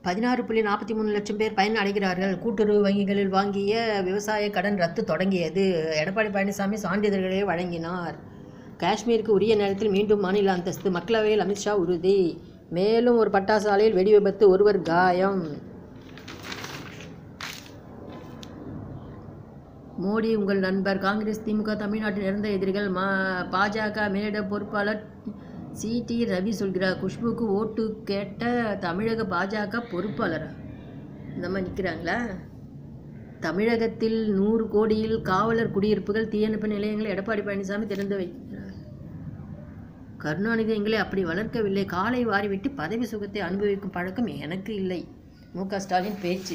பதினாறு புள்ளி நாற்பத்தி மூணு லட்சம் பேர் பயன் அடைகிறார்கள் கூட்டுறவு வங்கிகளில் வாங்கிய விவசாய கடன் ரத்து தொடங்கியது எடப்பாடி பழனிசாமி சான்றிதழ்களை வழங்கினார் காஷ்மீருக்கு உரிய நேரத்தில் மீண்டும் மாநில அந்தஸ்து மக்களவையில் அமித்ஷா உறுதி மேலும் ஒரு பட்டாசு ஆலையில் வெடி விபத்து ஒருவர் காயம் மோடி உங்கள் நண்பர் காங்கிரஸ் திமுக தமிழ்நாட்டில் இருந்த எதிரிகள் மா பாஜக மேலிட பொறுப்பாளர் சி டி ரவி சொல்கிறார் குஷ்புக்கு ஓட்டு கேட்ட தமிழக பாஜக பொறுப்பாளரா இந்த மாதிரி நிற்கிறாங்களா தமிழகத்தில் நூறு கோடியில் காவலர் குடியிருப்புகள் தீயணைப்பு நிலையங்களை எடப்பாடி பழனிசாமி திறந்து வைக்கிறார் கருணாநிதி எங்களை அப்படி வளர்க்கவில்லை காலை வாரிவிட்டு பதவி சுகத்தை அனுபவிக்கும் பழக்கம் எனக்கு இல்லை மு க ஸ்டாலின் பேச்சு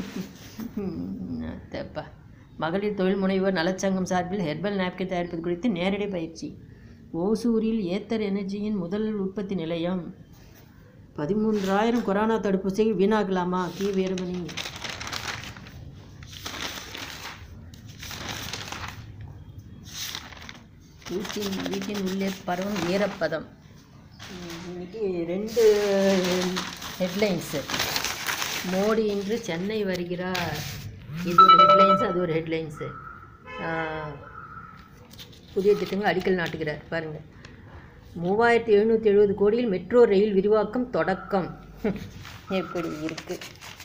தப்பா மகளிர் தொழில் முனைவோர் நலச்சங்கம் சார்பில் ஹெர்பல் நாப்கின் தயாரிப்பது குறித்து நேரடி பயிற்சி ஓசூரில் ஏத்தர் எனர்ஜியின் முதல் உற்பத்தி நிலையம் பதிமூன்றாயிரம் கொரோனா தடுப்பூசியை வீணாக்கலாமா கி வீரமணி வீட்டின் வீட்டின் உள்ளே பரவும் ஈரப்பதம் உம், இன்னைக்கு ரெண்டு ஹெட்லைன்ஸு மோடி இன்று சென்னை வருகிறார் இது ஒரு ஹெட்லைன்ஸு அது ஒரு ஹெட்லைன்ஸு புதிய திட்டங்கள் அடிக்கல் நாட்டுகிறார் பாருங்கள் மூவாயிரத்தி எழுநூற்றி எழுபது கோடியில் மெட்ரோ ரயில் விரிவாக்கம் தொடக்கம் எப்படி இருக்கு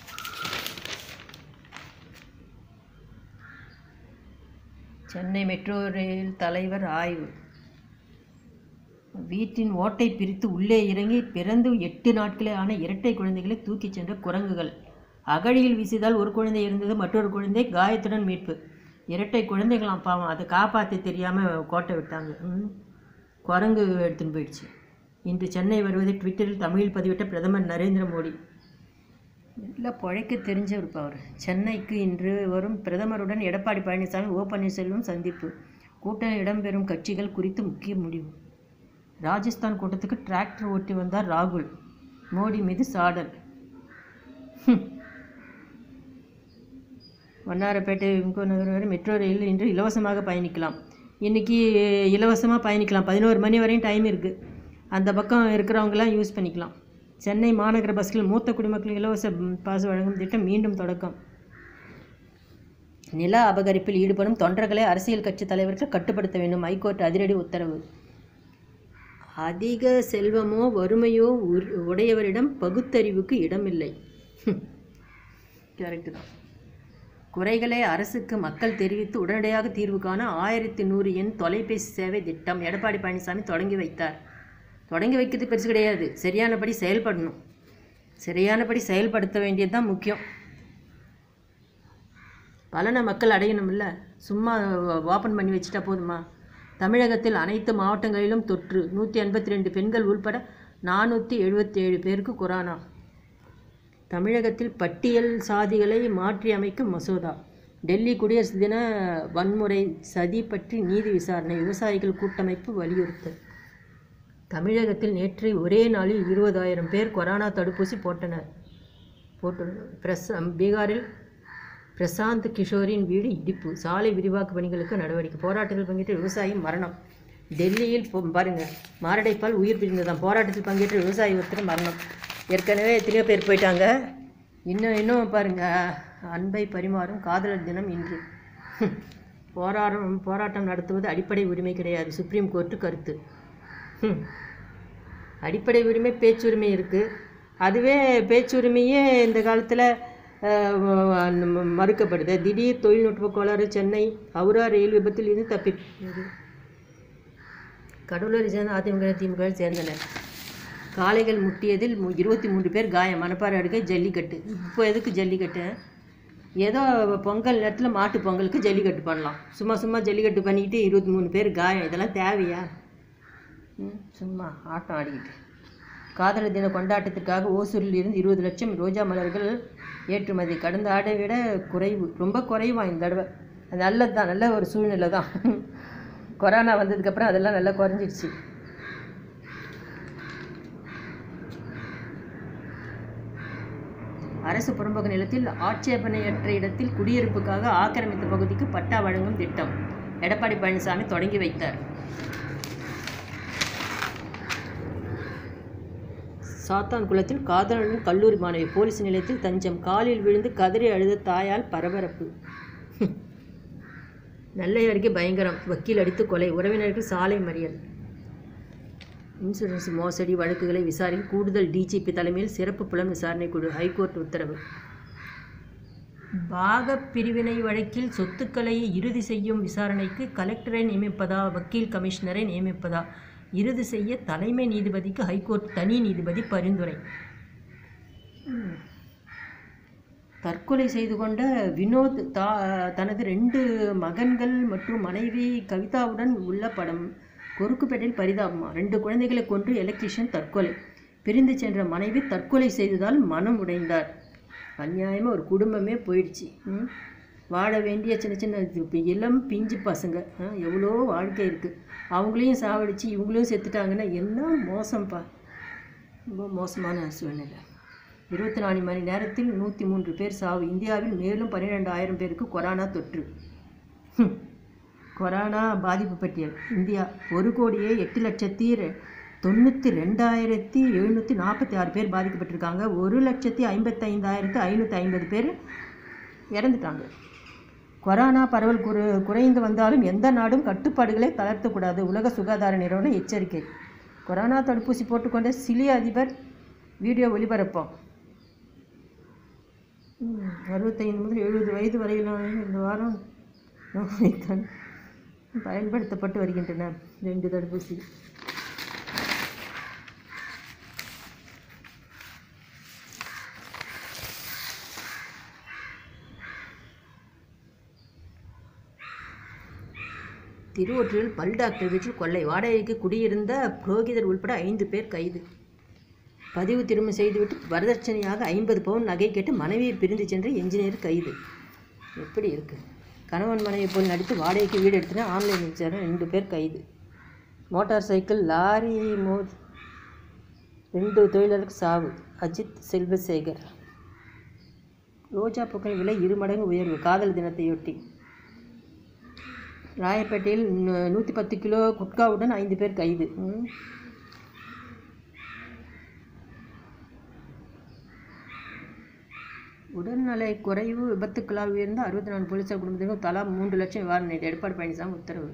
சென்னை மெட்ரோ ரயில் தலைவர் ஆய்வு வீட்டின் ஓட்டை பிரித்து உள்ளே இறங்கி பிறந்து எட்டு நாட்களே ஆன இரட்டை குழந்தைகளை தூக்கிச் சென்ற குரங்குகள் அகழியில் வீசியதால் ஒரு குழந்தை இருந்தது மற்றொரு குழந்தை காயத்துடன் மீட்பு இரட்டை குழந்தைகளாம் பாவம் அதை காப்பாற்ற தெரியாமல் கோட்டை விட்டாங்க ம். குரங்கு எடுத்துன்னு போயிடுச்சு இன்று சென்னை வருவதை ட்விட்டரில் தமிழில் பதிவிட்ட பிரதமர் நரேந்திர மோடி நல்லா பிழைக்க தெரிஞ்சவர் அவர் சென்னைக்கு இன்று வரும் பிரதமருடன் எடப்பாடி பழனிசாமி ஓ பன்னீர்செல்வம் சந்திப்பு கூட்டம் இடம்பெறும் கட்சிகள் குறித்து முக்கிய முடிவு ராஜஸ்தான் கூட்டத்துக்கு டிராக்டர் ஓட்டி வந்தார் ராகுல் மோடி மீது சாடல் ஹம். வண்ணாரப்பேட்டை விம்கோ நகர் வரை மெட்ரோ ரயில் இன்று இலவசமாக பயணிக்கலாம் இன்றைக்கி இலவசமாக பயணிக்கலாம் பதினோரு மணி வரையும் டைம் இருக்குது அந்த பக்கம் இருக்கிறவங்களாம் யூஸ் பண்ணிக்கலாம் சென்னை மாநகர பஸ்களில் மூத்த குடிமக்கள் இலவச ம், பாஸ் வழங்கும் திட்டம் மீண்டும் தொடக்கம் நில அபகரிப்பில் ஈடுபடும் தொண்டர்களை அரசியல் கட்சி தலைவர்கள் கட்டுப்படுத்த வேண்டும் ஹைகோர்ட் அதிரடி உத்தரவு அதிக செல்வமோ வறுமையோ உர்- உடையவரிடம் பகுத்தறிவுக்கு இடமில்லை கரெக்டு தான் குறைகளை அரசுக்கு மக்கள் தெரிவித்து உடனடியாக தீர்வு காண ஆயிரத்தி நூறு எண் தொலைபேசி சேவை திட்டம் எடப்பாடி பழனிசாமி தொடங்கி வைத்தார் தொடங்கி வைக்கிறது பெருசு கிடையாது சரியானபடி செயல்படணும் சரியானபடி செயல்படுத்த வேண்டியது தான் முக்கியம் பலனை மக்கள் அடையணும்ல சும்மா ஓப்பன் பண்ணி வச்சுட்டா போதுமா தமிழகத்தில் அனைத்து மாவட்டங்களிலும் தொற்று நூற்றி எண்பத்தி ரெண்டு பெண்கள் உள்பட நானூற்றி எழுபத்தி ஏழு பேருக்கு கொரோனா தமிழகத்தில் பட்டியல் சாதிகளை மாற்றி அமைக்கும் மசோதா டெல்லி குடியரசு தின வன்முறை சதி பற்றி நீதி விசாரணை விவசாயிகள் கூட்டமைப்பு வலியுறுத்தல் தமிழகத்தில் நேற்று ஒரே நாளில் இருபதாயிரம் பேர் கொரோனா தடுப்பூசி போட்டனர் போட்டு பிரஸ் பீகாரில் பிரசாந்த் கிஷோரின் வீடு இடிப்பு சாலை விரிவாக்க பணிகளுக்கு நடவடிக்கை போராட்டத்தில் பங்கேற்ற விவசாயி மரணம் டெல்லியில் பொ- பாருங்க மாரடைப்பால் உயிர் பிரிந்ததாம் போராட்டத்தில் பங்கேற்ற விவசாயி ஒருத்தர் மரணம் ஏற்கனவே எத்தனையோ பேர் போயிட்டாங்க இன்னும் இன்னும் பாருங்க அன்பை பரிமாறும் காதலர் தினம் இன்று போராட்டம் போராட்டம் நடத்துவது அடிப்படை உரிமை கிடையாது சுப்ரீம் கோர்ட்டு கருத்து ஹம். அடிப்படை உரிமை பேச்சுரிமை இருக்குது அதுவே பேச்சுரிமையே இந்த காலத்தில் மறுக்கப்படுது திடீர் தொழில்நுட்ப கோளாறு சென்னை ஹவுரா ரயில் விபத்தில் இருந்து தப்பி கடலூரை சேர்ந்த அதிமுக திமுக சேர்ந்தனர் காளைகள் முட்டியதில் மு- இருபத்தி மூன்று பேர் காயம் மணப்பாறை அடுக்க ஜல்லிக்கட்டு இப்போ எதுக்கு ஜல்லிக்கட்டு ஏதோ பொங்கல் நேரத்தில் மாட்டு பொங்கலுக்கு ஜல்லிக்கட்டு பண்ணலாம் சும்மா சும்மா ஜல்லிக்கட்டு பண்ணிக்கிட்டு இருபத்தி மூணு பேர் காயம் இதெல்லாம் தேவையா ம், சும்மா ஆட்டம் ஆடிக்கிட்டு காதலர் தின கொண்டாட்டத்திற்காக ஓசூரில் இருந்து இருபது லட்சம் ரோஜா மலர்கள் ஏற்றுமதி கடந்த ஆடை விட குறைவு ரொம்ப குறைவா இந்த தடவை அது நல்லது தான் நல்ல ஒரு சூழ்நிலை தான் கொரோனா வந்ததுக்கப்புறம் அதெல்லாம் நல்லா குறைஞ்சிடுச்சு அரசு புறம்போக்கு நிலத்தில் ஆட்சேபனையற்ற இடத்தில் குடியிருப்புக்காக ஆக்கிரமித்த பகுதிக்கு பட்டா வழங்கும் திட்டம் எடப்பாடி பழனிசாமி தொடங்கி வைத்தார் சாத்தான்குளத்தில் காதலனுடன் கல்லூரி மாணவி போலீஸ் நிலையத்தில் தஞ்சம் காலில் விழுந்து கதறி அழுத தாயால் பரபரப்பு நெல்லை அருகே பயங்கரம் வக்கீல் அடித்து கொலை உறவினர்கள் சாலை மறியல் இன்சூரன்ஸ் மோசடி வழக்குகளை விசாரிக்க கூடுதல் டிஜிபி தலைமையில் சிறப்பு புலன் விசாரணை குழு ஹைகோர்ட் உத்தரவு பாகப் பிரிவினை வழக்கில் சொத்துக்களை இறுதி செய்யும் விசாரணைக்கு கலெக்டரை நியமிப்பதா வக்கீல் கமிஷனரை நியமிப்பதா இறுதி செய்ய தலைமை நீதிபதிக்கு ஹைகோர்ட் தனி நீதிபதி பரிந்துரை ம். தற்கொலை செய்து கொண்ட வினோத் தா தனது ரெண்டு மகன்கள் மற்றும் மனைவி கவிதாவுடன் உள்ள படம் கொருக்குப்பேட்டையில் பரிதாபமா ரெண்டு குழந்தைகளை கொன்று எலக்ட்ரிஷியன் தற்கொலை பிரிந்து சென்ற மனைவி தற்கொலை செய்ததால் மனம் உடைந்தார் அநியாயமாக ஒரு குடும்பமே போயிடுச்சு ம். வாழ வேண்டிய சின்ன சின்ன இது இப்ப இளம் பிஞ்சு பசங்க ஆ, எவ்வளோ வாழ்க்கை இருக்குது அவங்களையும் சாவடிச்சு இவங்களையும் செத்துட்டாங்கன்னா என்ன மோசம்ப்பா ரொம்ப மோசமான சூழ்நிலை இருபத்தி நாலு மணி நேரத்தில் நூற்றி மூன்று பேர் சாவு இந்தியாவில் மேலும் பன்னிரெண்டாயிரம் பேருக்கு கொரோனா தொற்று ஹம். கொரோனா பாதிப்பு பட்டியல் இந்தியா ஒரு கோடியே எட்டு லட்சத்தி ரெ- தொண்ணூற்றி ரெண்டாயிரத்தி எழுநூற்றி நாற்பத்தி ஆறு பேர் பாதிக்கப்பட்டிருக்காங்க ஒரு லட்சத்தி ஐம்பத்தைந்தாயிரத்து ஐநூற்றி ஐம்பது பேர் இறந்துட்டாங்க கொரோனா பரவல் குறை குறைந்து வந்தாலும் எந்த நாடும் கட்டுப்பாடுகளை தளர்த்தக்கூடாது உலக சுகாதார நிறுவனம் எச்சரிக்கை கொரோனா தடுப்பூசி போட்டுக்கொண்ட சிலி அதிபர் வீடியோ ஒளிபரப்போம் ம், அறுபத்தைந்து முதல் எழுபது வயது வரையிலான இந்த வாரம் நோய்தான் பயன்படுத்தப்பட்டு வருகின்றன ரெண்டு தடுப்பூசி திருவொற்றியில் பல் டாக்டர் வீட்டில் கொள்ளை வாடகைக்கு குடியிருந்த புரோகிதர் உள்பட ஐந்து பேர் கைது பதிவு திருமணம் செய்துவிட்டு வரதட்சணையாக ஐம்பது பவுன் நகை கேட்டு மனைவியை பிரிந்து சென்ற என்ஜினியர் கைது எப்படி இருக்கு கணவன் மனைவி போல் நடித்து வாடகைக்கு வீடு எடுத்துனா ஆன்லைன் விசாரணை ரெண்டு பேர் கைது மோட்டார் சைக்கிள் லாரி மோ ரெண்டு தொழிலாளருக்கு சாவு அஜித் செல்வசேகர் ரோஜா பூக்கள் விலை இரு மடங்கு உயர்வு காதல் தினத்தையொட்டி ராயப்பேட்டையில் நூ- நூற்றி பத்து கிலோ குட்காவுடன் ஐந்து பேர் கைது ம். உடல்நலை குறைவு விபத்துக்களால் உயர்ந்த அறுபத்தி நாலு போலீசார் குடும்பத்திற்கு தலா மூன்று லட்சம் நிவாரண நிதி எடப்பாடி பழனிசாமி உத்தரவு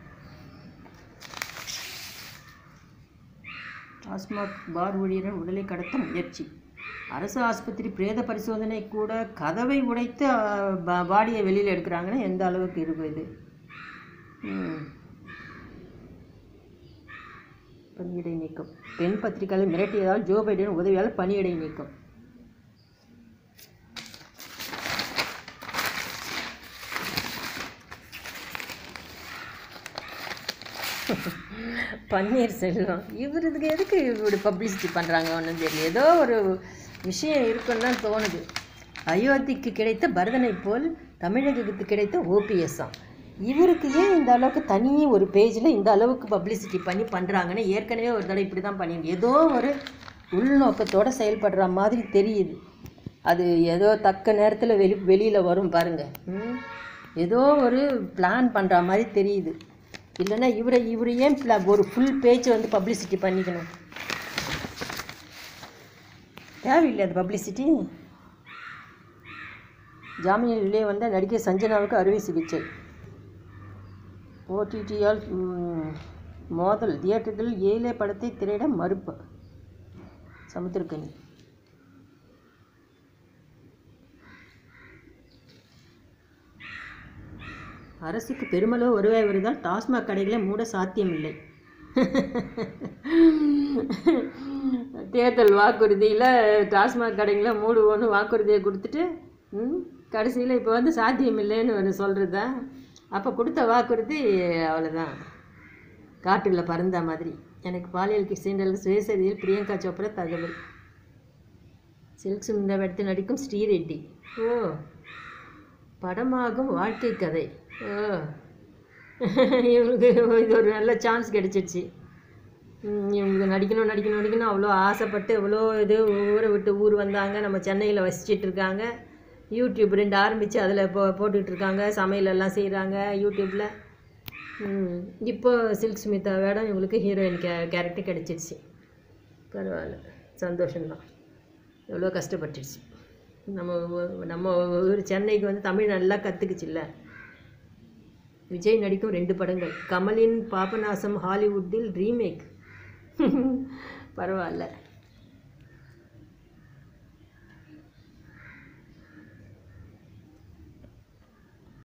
டாஸ்மாக் பார் ஊழியரின் உடலை கடத்த முயற்சி அரசு ஆஸ்பத்திரி பிரேத பரிசோதனை கூட கதவை உடைத்து ஆ, பா- பாடியை வெளியில் எடுக்கிறாங்கன்னா எந்த அளவுக்கு இருக்கும் இது ம். பணியிடை நீக்கம் பெண் பத்திரிகையாளர் மிரட்டியதால் ஜோ பைடன் உதவியால் பணியிடை நீக்கம் பன்னீர்செல்வம் இவர் இதுக்கு எதுக்கு இப்படி பப்ளிசிட்டி பண்ணுறாங்க ஒன்றும் தெரியல ஏதோ ஒரு விஷயம் இருக்குன்னு தான் தோணுது அயோத்திக்கு கிடைத்த பரதனை போல் தமிழகத்துக்கு கிடைத்த ஓபிஎஸ்ஸாம் இவருக்கு ஏன் இந்த அளவுக்கு தனி ஒரு பேஜில் இந்த அளவுக்கு பப்ளிசிட்டி பண்ணி பண்ணுறாங்கன்னு ஏற்கனவே ஒரு தடவை இப்படி தான் பண்ணிங்க ஏதோ ஒரு உள்நோக்கத்தோட செயல்படுற மாதிரி தெரியுது அது ஏதோ தக்க நேரத்தில் வெளி வெளியில் வரும் பாருங்கள் ம் ஏதோ ஒரு பிளான் பண்ணுற மாதிரி தெரியுது இல்லைன்னா இவரை இவர் ஏன் pla- ஒரு ஃபுல் பேஜ் வந்து பப்ளிசிட்டி பண்ணிக்கணும் தேவையில்லை அது பப்ளிசிட்டி ஜாமீனில் வெளியே வந்த நடிகை சஞ்சனாவுக்கு அறுவை சிகிச்சை ஓடிடியால் மோதல் தியேட்டர்களில் ஏழே படத்தை திரையிட மறுப்பு சமுத்திரக்கனி அரசுக்கு பெருமளவு வருவாய் வருவதால் டாஸ்மாக் கடைகளை மூட சாத்தியமில்லை தேர்தல் வாக்குறுதியில் டாஸ்மாக் கடைங்களை மூடுவோன்னு வாக்குறுதியை கொடுத்துட்டு ம், கடைசியில் இப்போ வந்து சாத்தியமில்லைன்னு ஒன்று சொல்கிறதா அப்போ கொடுத்த வாக்குறுதி அவ்வளோதான் காட்டுல பறந்த மாதிரி எனக்கு பாலியல் சீண்டல் சுயசரியில் பிரியங்கா சோப்ரா தகவல் சில்க் சுமிந்தா எடுத்து நடிக்கும் ஸ்ரீரெட்டி ஓ படமாகும் வாழ்க்கை கதை ஓ இவங்களுக்கு இது ஒரு நல்ல சான்ஸ் கிடைச்சிருச்சு ம், இவங்களுக்கு நடிக்கணும் நடிக்கணும் நடிக்கணும் அவ்வளோ ஆசைப்பட்டு எவ்வளோ இது ஊரை விட்டு ஊர் வந்தாங்க நம்ம சென்னையில் வசிச்சிட்டு இருக்காங்க யூடியூப் ரெண்டு ஆரம்பித்து அதில் போ போட்டுக்கிட்டு இருக்காங்க சமையல் எல்லாம் செய்கிறாங்க யூடியூப்பில் இப்போ சில்க் ஸ்மிதா வேடம் இவங்களுக்கு ஹீரோயின் கே கேரக்டர் கிடச்சிருச்சு பரவாயில்ல சந்தோஷம்தான் எவ்வளோ கஷ்டப்பட்டுடுச்சு நம்ம ஊ- நம்ம ஊர் சென்னைக்கு வந்து தமிழ் நல்லா கற்றுக்குச்சுல்ல விஜய் நடிக்கும் ரெண்டு படங்கள் கமலின் பாபநாசம் ஹாலிவுட்டில் ரீமேக் பரவாயில்ல